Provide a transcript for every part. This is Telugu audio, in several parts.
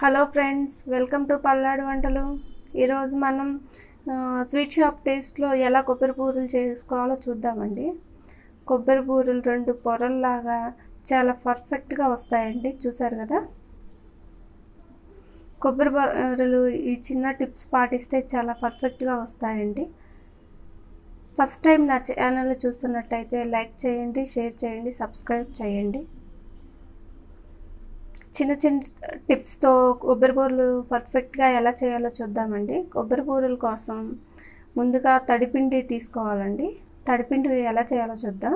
hello friends welcome to Palnadu వంటలు ఈరోజు మనం ఆ, స్వీట్ షాప్ టేస్ట్లో ఎలా కొబ్బరి బూరెలు చేసుకోవాలో చూద్దామండి కొబ్బరి బూరెలు రెండు పొరల్లాగా చాలా పర్ఫెక్ట్గా వస్తాయండి చూసారు కదా కొబ్బరి బూరెలు ఈ చిన్న టిప్స్ పాటిస్తే చాలా పర్ఫెక్ట్గా వస్తాయండి ఫస్ట్ టైం నా ఛానల్ చూస్తున్నట్టయితే లైక్ చేయండి షేర్ చేయండి సబ్స్క్రైబ్ చేయండి చిన్న చిన్న టిప్స్తో కొబ్బరి బూరెలు పర్ఫెక్ట్గా ఎలా చేయాలో చూద్దామండి కొబ్బరి బూరెల కోసం ముందుగా తడిపిండి తీసుకోవాలండి తడిపిండి ఎలా చేయాలో చూద్దాం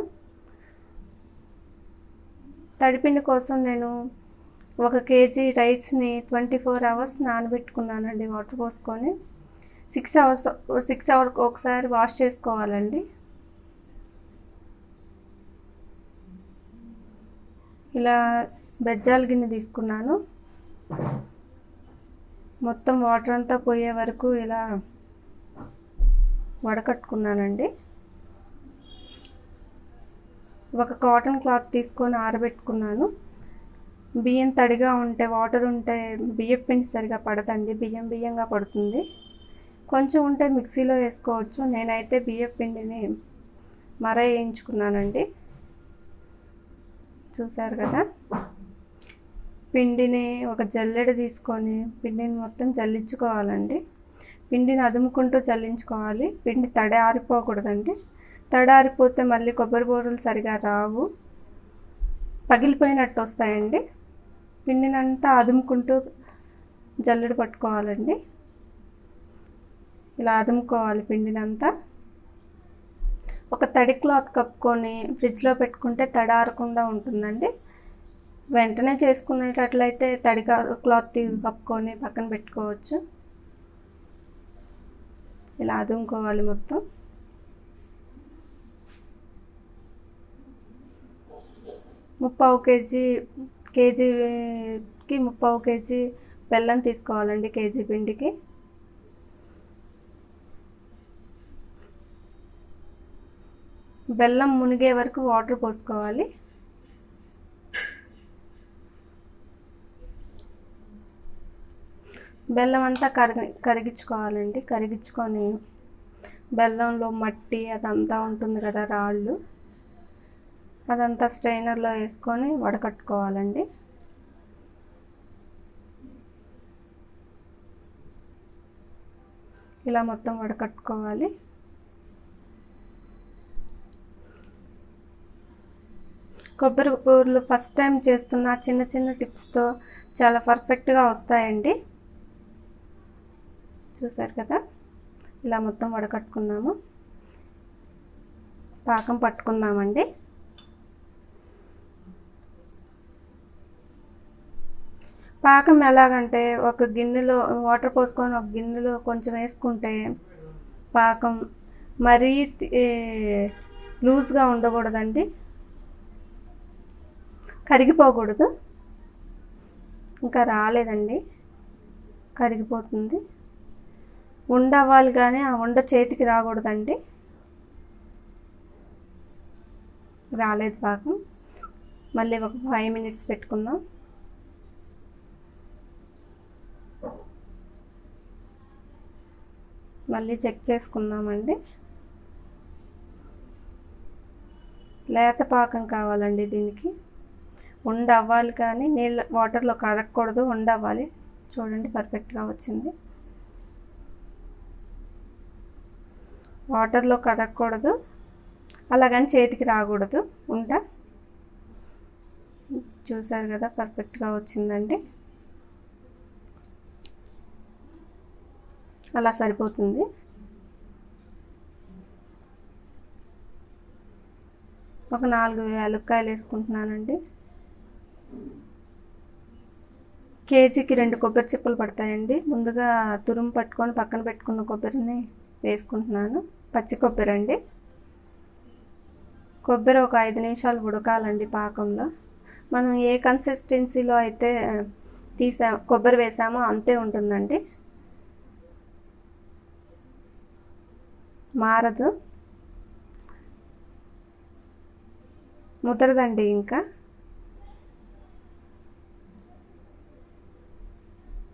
తడిపిండి కోసం నేను ఒక కేజీ రైస్ని ట్వంటీ ఫోర్ అవర్స్ నానబెట్టుకున్నానండి వాటర్ పోసుకొని సిక్స్ అవర్స్ సిక్స్ అవర్ ఒకసారి వాష్ చేసుకోవాలండి ఇలా బెజ్జాల గిన్నె తీసుకున్నాను మొత్తం వాటర్ అంతా పోయే వరకు ఇలా వడకట్టుకున్నానండి ఒక కాటన్ క్లాత్ తీసుకొని ఆరబెట్టుకున్నాను బియ్యం తడిగా ఉంటే వాటర్ ఉంటే బియ్యం పిండి సరిగా పడదండి బియ్యం బియ్యంగా పడుతుంది కొంచెం ఉంటే మిక్సీలో వేసుకోవచ్చు నేనైతే బియ్యం పిండిని మర వేయించుకున్నానండి చూసారు కదా పిండిని ఒక జల్లెడ తీసుకొని పిండిని మొత్తం జల్లించుకోవాలండి పిండిని అదుముకుంటూ జల్లించుకోవాలి పిండి తడి ఆరిపోకూడదండి తడి ఆరిపోతే మళ్ళీ కొబ్బరి బూరలు సరిగా రావు పగిలిపోయినట్టు వస్తాయండి పిండిని అంతా అదుముకుంటూ జల్లెడ పట్టుకోవాలండి ఇలా అదుముకోవాలి పిండిని అంతా ఒక తడి క్లాత్ కప్పుకొని ఫ్రిడ్జ్లో పెట్టుకుంటే తడి ఆరకుండా ఉంటుందండి వెంటనే చేసుకునేటట్లయితే తడి క్లాత్ కప్పుకొని పక్కన పెట్టుకోవచ్చు ఇలా అదుముకోవాలి మొత్తం ముప్పావు కేజీ కేజీకి ముప్పావు కేజీ బెల్లం తీసుకోవాలండి కేజీ పిండికి బెల్లం మునిగే వరకు వాటర్ పోసుకోవాలి బెల్లం అంతా కరిగి కరిగించుకోవాలండి కరిగించుకొని బెల్లంలో మట్టి అదంతా ఉంటుంది కదా రాళ్ళు అదంతా స్ట్రైనర్లో వేసుకొని వడకట్టుకోవాలండి ఇలా మొత్తం వడకట్టుకోవాలి కొబ్బరి బూరెలు ఫస్ట్ టైం చేస్తున్న చిన్న చిన్న టిప్స్తో చాలా పర్ఫెక్ట్గా వస్తాయండి చూసారు కదా ఇలా మొత్తం వడకట్టుకున్నాము పాకం పట్టుకుందామండి పాకం ఎలాగంటే ఒక గిన్నెలో వాటర్ పోసుకొని ఒక గిన్నెలో కొంచెం వేసుకుంటే పాకం మరీ లూజ్గా ఉండకూడదండి కరిగిపోకూడదు ఇంకా రాలేదండి కరిగిపోతుంది ఉండ అవ్వాలి కానీ ఆ ఉండ చేతికి రాకూడదండి రాలేదు పాకం మళ్ళీ ఒక ఫైవ్ మినిట్స్ పెట్టుకుందాం మళ్ళీ చెక్ చేసుకుందామండి లేత పాకం కావాలండి దీనికి ఉండ అవ్వాలి కానీ నీళ్ళ వాటర్లో కడగకూడదు ఉండ అవ్వాలి చూడండి పర్ఫెక్ట్గా వచ్చింది వాటర్లో కడగకూడదు అలాగని చేతికి రాకూడదు ఉండ చూసారు కదా పర్ఫెక్ట్గా వచ్చిందండి అలా సరిపోతుంది ఒక నాలుగు యాలక్కాయలు వేసుకుంటున్నానండి కేజీకి రెండు కొబ్బరి చిప్పలు పడతాయండి ముందుగా తురుము పట్టుకొని పక్కన పెట్టుకున్న కొబ్బరిని వేసుకుంటున్నాను పచ్చి కొబ్బరి అండి కొబ్బరి ఒక ఐదు నిమిషాలు ఉడకాలండి పాకంలో మనం ఏ కన్సిస్టెన్సీలో అయితే తీసా కొబ్బరి వేసామో అంతే ఉంటుందండి మారదు ముదరదండి ఇంకా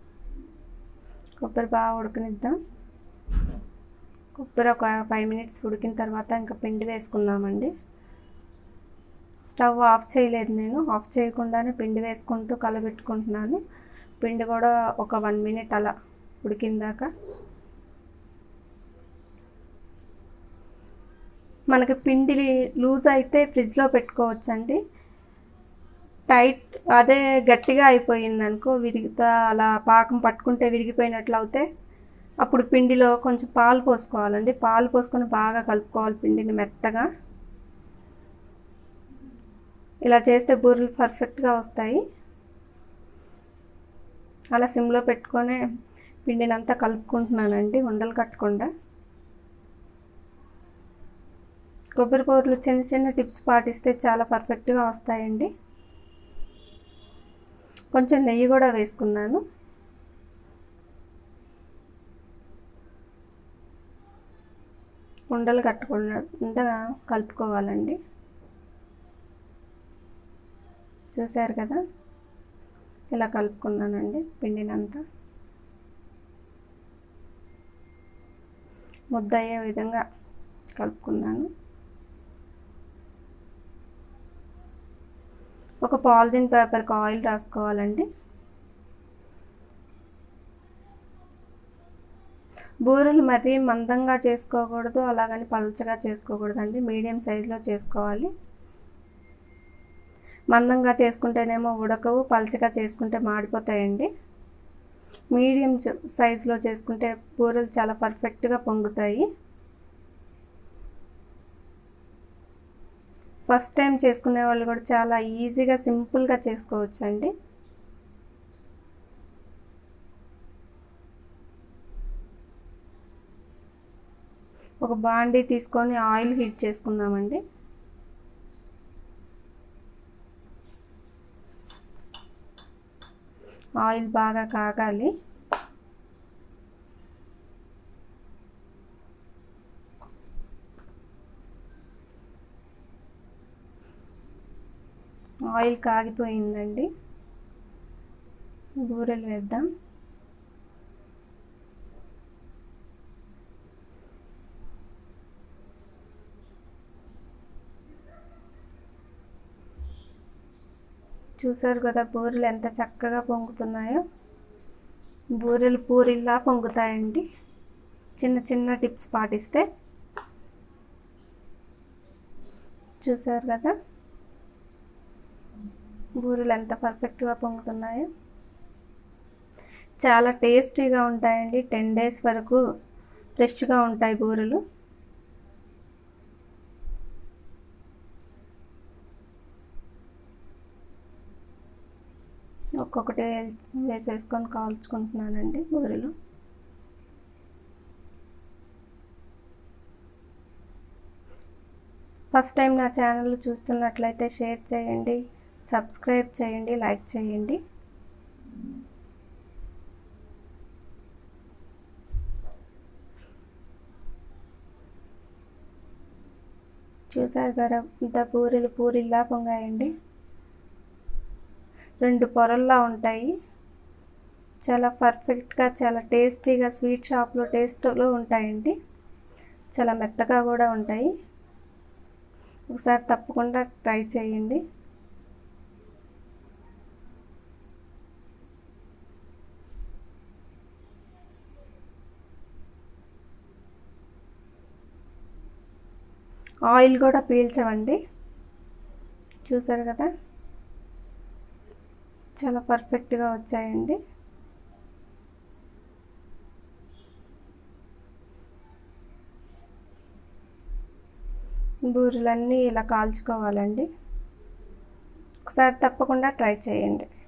కొబ్బరి బాగా ఉడకనిద్దాం కొబ్బరి ఒక ఫైవ్ మినిట్స్ ఉడికిన తర్వాత ఇంకా పిండి వేసుకుందామండి స్టవ్ ఆఫ్ చేయలేదు నేను ఆఫ్ చేయకుండానే పిండి వేసుకుంటూ కలబెట్టుకుంటున్నాను పిండి కూడా ఒక వన్ మినిట్ అలా ఉడికిందాక మనకి పిండి లూజ్ అయితే ఫ్రిడ్జ్లో పెట్టుకోవచ్చండి టైట్ అదే గట్టిగా అయిపోయింది అనుకో విరిగితే అలా పాకం పట్టుకుంటే విరిగిపోయినట్లు అవుతే అప్పుడు పిండిలో కొంచెం పాలు పోసుకోవాలండి పాలు పోసుకొని బాగా కలుపుకోవాలి పిండిని మెత్తగా ఇలా చేస్తే బూరెలు పర్ఫెక్ట్గా వస్తాయి అలా సిమ్లో పెట్టుకొని పిండిని అంతా కలుపుకుంటున్నానండి ఉండలు కట్టకుండా కొబ్బరి బూరెలు చిన్న చిన్న టిప్స్ పాటిస్తే చాలా పర్ఫెక్ట్గా వస్తాయండి కొంచెం నెయ్యి కూడా వేసుకున్నాను ఉండలు కట్టకుండా కలుపుకోవాలండి చూశారు కదా ఇలా కలుపుకున్నానండి పిండినంతా ముద్ద అయ్యే విధంగా కలుపుకున్నాను ఒక పాలిథిన్ పేపర్కి ఆయిల్ రాసుకోవాలండి బూరెలు మరీ మందంగా చేసుకోకూడదు అలాగని పలచగా చేసుకోకూడదండి మీడియం సైజులో చేసుకోవాలి మందంగా చేసుకుంటేనేమో ఉడకవు పలచగా చేసుకుంటే మాడిపోతాయండి మీడియం సైజులో చేసుకుంటే బూరెలు చాలా పర్ఫెక్ట్గా పొంగుతాయి ఫస్ట్ టైం చేసుకునే వాళ్ళు కూడా చాలా ఈజీగా సింపుల్గా చేసుకోవచ్చండి ఒక బాండీ తీసుకొని ఆయిల్ హీట్ చేసుకుందామండి ఆయిల్ బాగా కాగాలి ఆయిల్ కాగిపోయిందండి బూరెలు వేద్దాం చూసారు కదా బూరెలు ఎంత చక్కగా పొంగుతున్నాయో బూరెలు పూరిల్లా పొంగుతాయండి చిన్న చిన్న టిప్స్ పాటిస్తే చూసారు కదా బూరెలు ఎంత పర్ఫెక్ట్గా పొంగుతున్నాయో చాలా టేస్టీగా ఉంటాయండి టెన్ డేస్ వరకు ఫ్రెష్గా ఉంటాయి బూరెలు ఒక్కొక్కటి వేసేసుకొని కాల్చుకుంటున్నానండి బూరెలు ఫస్ట్ టైం నా ఛానల్ చూస్తున్నట్లయితే షేర్ చేయండి సబ్స్క్రైబ్ చేయండి లైక్ చేయండి చూసారు కదా ఇంత పూరీలు పూరిల్లా పొంగాయండి రెండు పొరల్లా ఉంటాయి చాలా పర్ఫెక్ట్గా చాలా టేస్టీగా స్వీట్ షాప్లో టేస్ట్లో ఉంటాయండి చాలా మెత్తగా కూడా ఉంటాయి ఒకసారి తప్పకుండా ట్రై చేయండి ఆయిల్ కూడా పీల్చవండి చూసారు కదా చాలా పర్ఫెక్ట్గా వచ్చాయండి బూరెలన్నీ ఇలా కాల్చుకోవాలండి ఒకసారి తప్పకుండా ట్రై చేయండి